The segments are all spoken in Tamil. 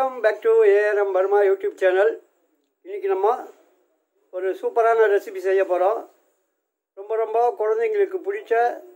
Welcome back to ARM pharma YouTube channel இன்றைக்கி நம்ம ஒரு சூப்பரான ரெசிபி செய்ய போகிறோம் ரொம்ப ரொம்ப குழந்தைங்களுக்கு பிடிச்ச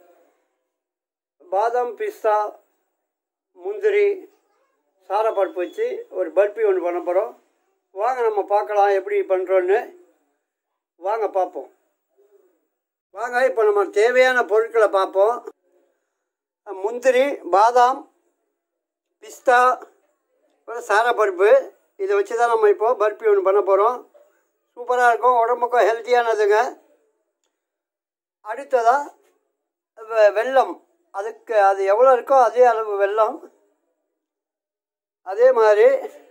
பாதாம் பிஸ்தா முந்திரி சாரப்பருப்பு வச்சு ஒரு பர்பி ஒன்று பண்ண போகிறோம் வாங்க நம்ம பார்க்கலாம் எப்படி பண்ணுறோன்னு வாங்க பார்ப்போம் வாங்க இப்போ நம்ம தேவையான பொருட்களை பார்ப்போம் முந்திரி பாதாம் பிஸ்தா அப்புறம் சாரப்பருப்பு இதை வச்சு தான் நம்ம இப்போது பர்பி ஒன்று பண்ண போகிறோம் சூப்பராக இருக்கும் உடம்புக்கும் ஹெல்த்தியானதுங்க அடுத்ததாக வெ- வெல்லம் அதுக்கு அது எவ்வளோ இருக்கோ அதே அளவு வெல்லம் அதே மாதிரி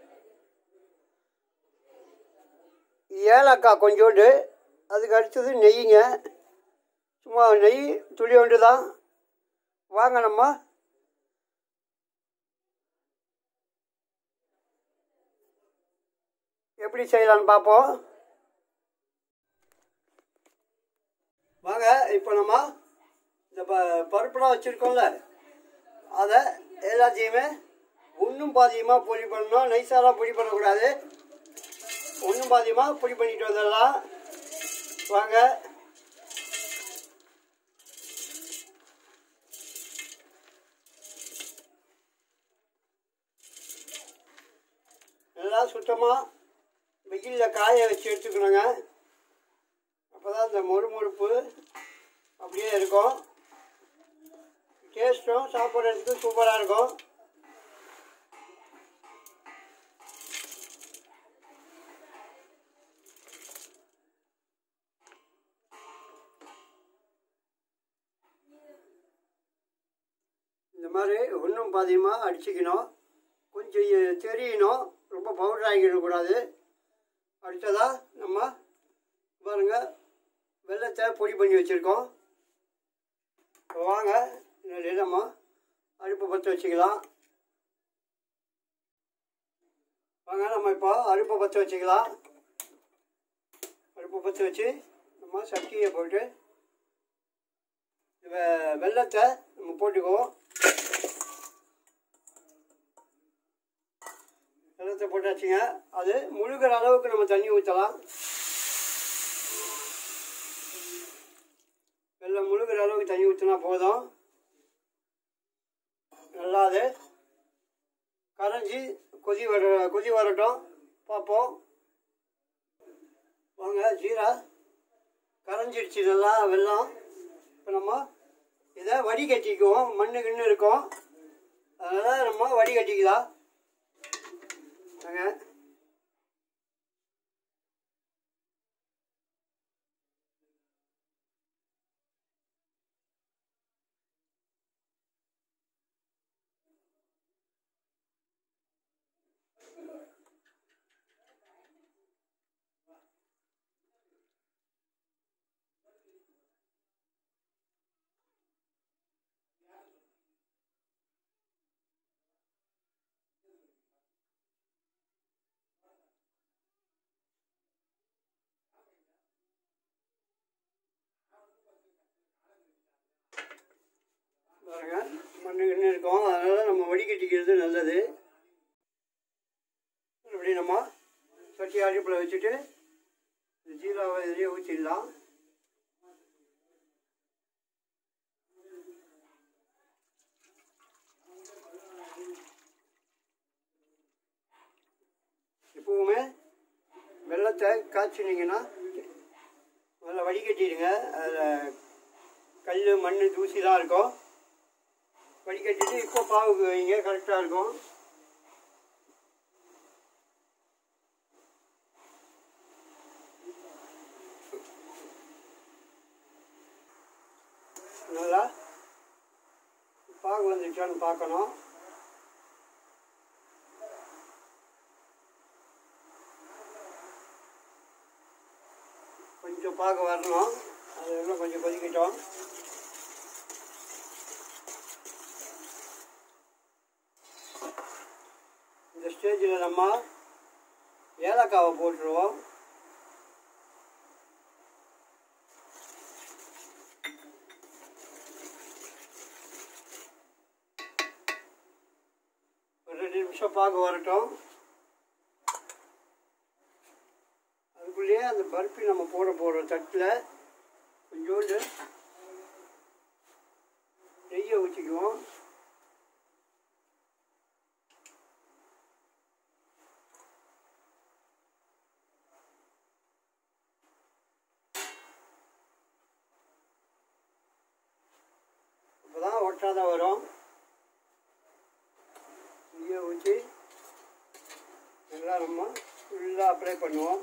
ஏலக்காய் கொஞ்சோண்டு அதுக்கு அடுத்தது நெய்யுங்க சும்மா நெய் துளியோண்டு தான் வாங்க நம்ம எப்படி செய்யலான்னு பார்ப்போம் வாங்க இப்போ நம்ம இந்த ப பருப்புலாம் வச்சுருக்கோம்ல அதை எல்லாத்தையுமே ஒன்றும் பாதியமாக பொடி பண்ணணும் நைஸாலாம் பொடி பண்ணக்கூடாது ஒன்றும் பாதியமாக பொடி பண்ணிட்டு வந்துடலாம் வாங்க நல்லா சுத்தமாக வெயிலில் காய வச்சு எடுத்துக்கணுங்க அப்போ தான் இந்த மொறுமொறுப்பு அப்படியே இருக்கும் டேஸ்ட்டும் சாப்பிட்றதுக்கு சூப்பராக இருக்கும் இந்த மாதிரி ஒன்றும் பாதியமாக அடிச்சுக்கணும் கொஞ்சம் எ- தெரியணும் ரொம்ப பவுடர் ஆகிடக்கூடாது அடுத்ததாக நம்ம பாருங்க வெள்ளத்தை பொடி பண்ணி வச்சுருக்கோம் இப்போ வாங்க இந்த நம்ம அடுப்பு பற்ற வச்சுக்கலாம் வாங்க நம்ம இப்போ அடுப்பை பற்ற வச்சுக்கலாம் அடுப்பை பற்ற வச்சு நம்ம சட்டியை போட்டு வெ- வெள்ளத்தை நம்ம போட்டுக்குவோம் வெள்ளத்தை போட்டாச்சுங்க அது முழுகிற அளவுக்கு நம்ம தண்ணி ஊற்றலாம் வெள்ளம் முழுகிற அளவுக்கு தண்ணி ஊற்றினா போதும் நல்லா அது கரைஞ்சி கொதி வர கொதி வரட்டும் பார்ப்போம் வாங்க ஜீரா கரைஞ்சிடுச்சு நல்லா வெள்ளம் இப்போ நம்ம இதை வடிகட்டிக்குவோம் மண்ணு கிண்ணு இருக்கும் அதனால் நம்ம வடிகட்டிக்கலாம் வாங்க பாருங்க மண்ணு கிண்ணு இருக்கும் அதனால் நம்ம வடிகட்டிக்கிறது நல்லது இப்படி நம்ம சட்டி அடுப்பில் வச்சுட்டு இந்த ஜீராவை இதிலே ஊற்றிடலாம் எப்பவுமே வெள்ளத்தை காய்ச்சினீங்கன்னா முதல்ல வடிகட்டிடுங்க அதில் கல் மண் தூசிலாம் இருக்கும் வடிகட்டிட்டு இப்போ பாவுக்கு வைங்க கரெக்டாக இருக்கும் நல்லா பாகு வந்துச்சான்னு பார்க்கணும் கொஞ்சம் பாகு வரணும் அது இன்னும் கொஞ்சம் கொதிக்கட்டும் இந்த ஸ்டேஜில் நம்ம ஏலக்காவை போட்டுருவோம் ஒரு ரெண்டு நிமிஷம் பாகு வரட்டும் பருப்பி நம்ம போட போகிற தட்டில் கொஞ்சோண்டு நெய்யை ஊற்றிக்குவோம் இப்போதான் ஒட்டாத வரும் நெய்யை ஊற்றி நல்லா நம்ம ஃபுல்லாக அப்ளை பண்ணுவோம்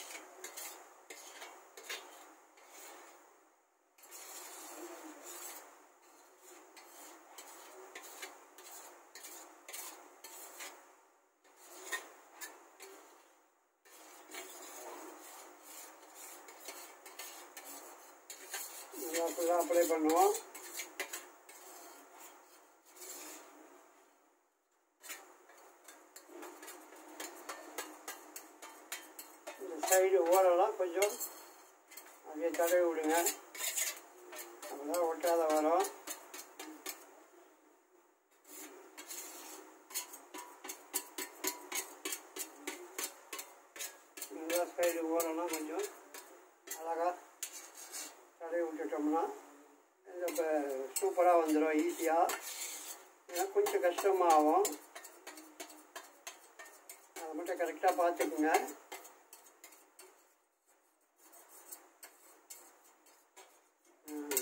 நல்லா ஃபுல்லாக அப்ளை பண்ணுவோம் இந்த சைடு ஓரெல்லாம் கொஞ்சம் அப்படியே தடவி விடுங்க அப்பதான் ஒட்டாத வரும் நல்லா சைடு ஓரெல்லாம் கொஞ்சம் அழகாக தடவி விட்டுட்டோம்னா இது இப்போ சூப்பராக வந்துடும் ஈஸியாக ஏன்னா கொஞ்சம் கஷ்டமாகும் அதை மட்டும் கரெக்டாக பார்த்துக்குங்க ம்.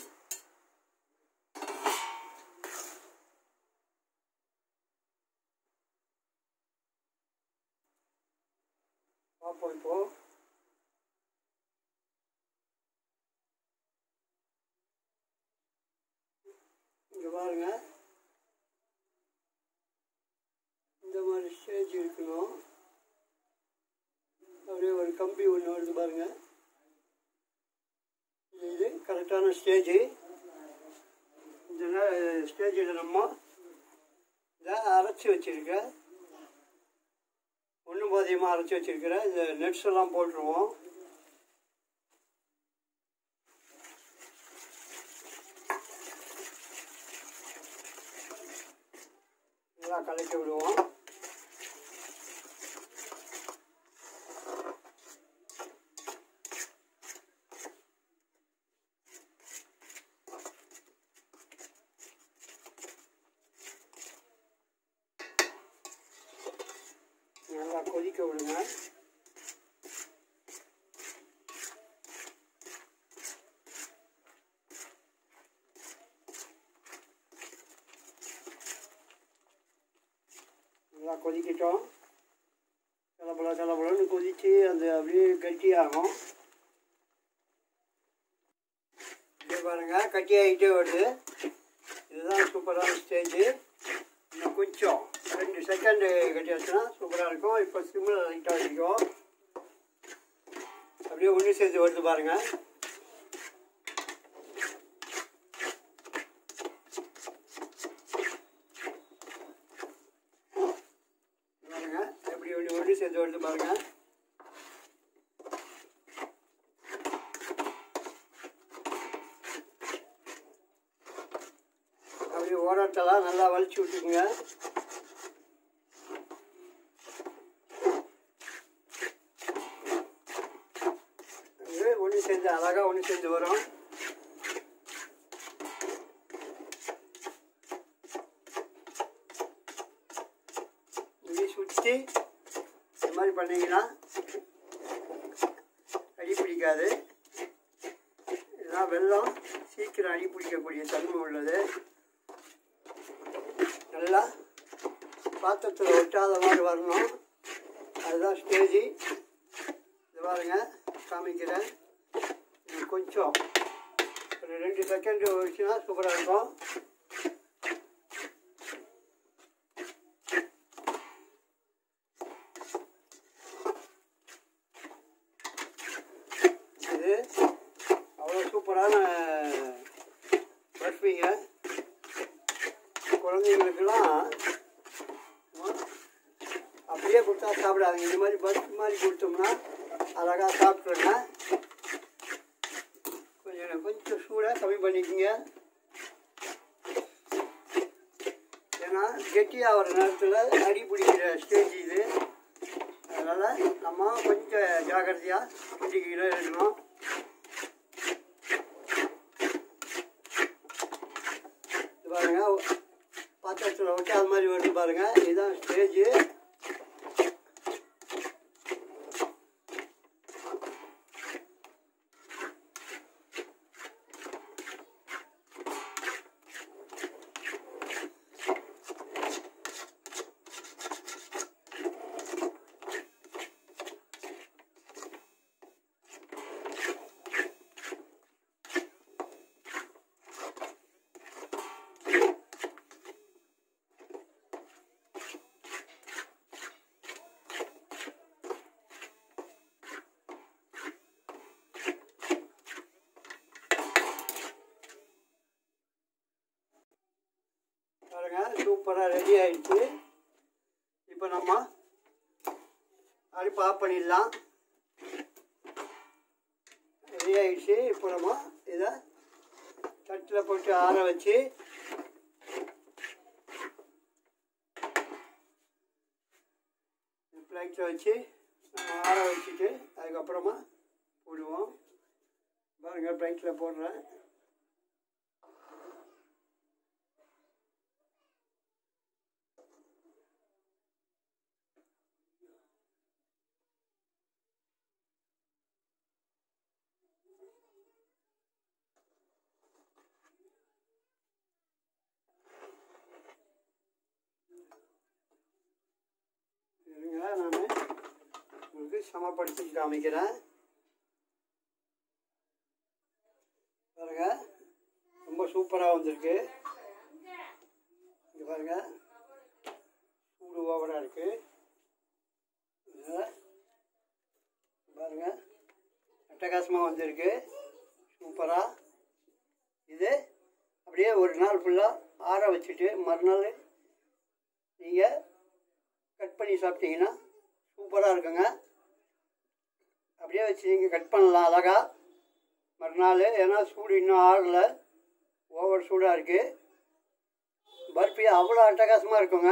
பார்ப்போம் இப்போ இங்கே பாருங்க இந்த மாதிரி ஸ்டேஜ் இருக்கணும் அப்படியே ஒரு கம்பி ஒன்று வருது பாருங்க இது கரெக்டான ஸ்டேஜ் இந்த ஸ்டேஜில் நம்ம இதை அரைச்சி வச்சிருக்கேன் ஒன்றும் பாதியமாக அரைச்சி வச்சிருக்கிறேன் இந்த நட்ஸ் எல்லாம் போட்டுருவோம் நல்லா கலக்கி விடுவோம் நல்லா கொதிக்க விடுங்க நல்லா கொதிக்கட்டும் கலப்பல கலப்பலன்னு கொதித்து அந்த அப்படியே கட்டியாகும் இங்கே பாருங்க கட்டி ஆகிட்டே வருது இதுதான் சூப்பரான ஸ்டேஜு இன்னும் கொஞ்சம் ரெண்டு செகண்டு கட்டியாச்சுன்னா சூப்பராக இருக்கும் இப்போ சிம்மில் லைட்டாக வச்சுக்கும் அப்படியே ஒன்று சேர்த்து வருது பாருங்க பாருங்க எப்படி ஒன்று ஒன்று சேர்த்து வருது பாருங்க அப்படியே ஓரத்தெல்லாம் நல்லா வலிச்சு விட்டுக்குங்க அப்படியே ஒன்று சேர்ந்து அழகாக ஒன்று சேர்ந்து வரும் இப்படி சுற்றி இந்த மாதிரி பண்ணீங்கன்னா அடி பிடிக்காது இதெல்லாம் வெள்ளம் சீக்கிரம் அடி பிடிக்கக்கூடிய தன்மை உள்ளது நல்லா பாத்திரத்தில் ஒட்டாத மாதிரி வரணும் அதுதான் ஸ்டேஜி இது பாருங்க காமிக்கிறேன் இது கொஞ்சம் ஒரு ரெண்டு செகண்ட் வச்சுன்னா சூப்பராக இருக்கும் இது அவ்வளோ சூப்பரான பர்ஃபிங்க குழந்தைங்களுக்கெல்லாம் சும்மா அப்படியே கொடுத்தா சாப்பிடாதுங்க இந்த மாதிரி பர்ஃபி மாதிரி கொடுத்தோம்னா அழகாக சாப்பிட்ருங்க கொஞ்சம் கொஞ்சம் சூடாக கம்மி பண்ணிக்கோங்க ஏன்னா கெட்டியாகிற நேரத்தில் அடி பிடிக்கிற ஸ்டேஜ் இது அதனால் நம்ம கொஞ்சம் ஜாக்கிரதையாக ஊட்டிக்கிட்டு இருக்கணும் இது பாருங்க பாத்திரத்தில் விட்டு அது மாதிரி வருது பாருங்க இதுதான் ஸ்டேஜ் பாருங்க சூப்பராக ரெடி ஆயிடுச்சு இப்போ நம்ம அடுப்பு ஆஃப் பண்ணிடலாம் ரெடி ஆயிடுச்சு இப்போ நம்ம இதை தட்டில் போட்டு ஆற வச்சு பிளேட்டில் வச்சு நம்ம ஆற வச்சுட்டு அதுக்கப்புறமா போடுவோம் பாருங்கள் பிளேட்டில் போடுறேன் இருங்க நான் உங்களுக்கு சமப்படுத்தி காமிக்கிறேன் பாருங்க ரொம்ப சூப்பராக வந்திருக்கு இங்க பாருங்க சூடு ஓவராக இருக்கு இதுல பாருங்க அட்டகாசமாக வந்திருக்கு சூப்பராக இது அப்படியே ஒரு நாள் ஃபுல்லாக ஆற வச்சுட்டு மறுநாள் நீங்கள் கட் பண்ணி சாப்பிட்டீங்கன்னா சூப்பராக இருக்குங்க அப்படியே வச்சு நீங்கள் கட் பண்ணலாம் அழகா மறுநாள் ஏன்னா சூடு இன்னும் ஆறல ஓவர் சூடாக இருக்குது பர்ஃபி அவ்வளோ அட்டகாசமாக இருக்குங்க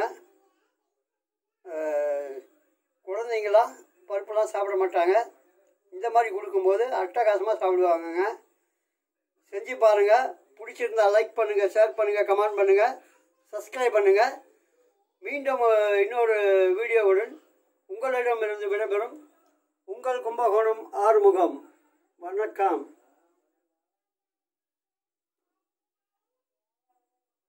அஹ், குழந்தைங்களாம் பருப்புலாம் சாப்பிட மாட்டாங்க இந்த மாதிரி கொடுக்கும்போது அட்டகாசமாக சாப்பிடுவாங்கங்க செஞ்சு பாருங்கள் பிடிச்சிருந்தா லைக் பண்ணுங்கள் ஷேர் பண்ணுங்கள் கமெண்ட் பண்ணுங்கள் சப்ஸ்கிரைப் பண்ணுங்கள் மீண்டும் அஹ், இன்னொரு வீடியோவுடன் உங்களிடமிருந்து விடைபெறும் உங்கள் கும்பகோணம் ஆறுமுகம் வணக்கம்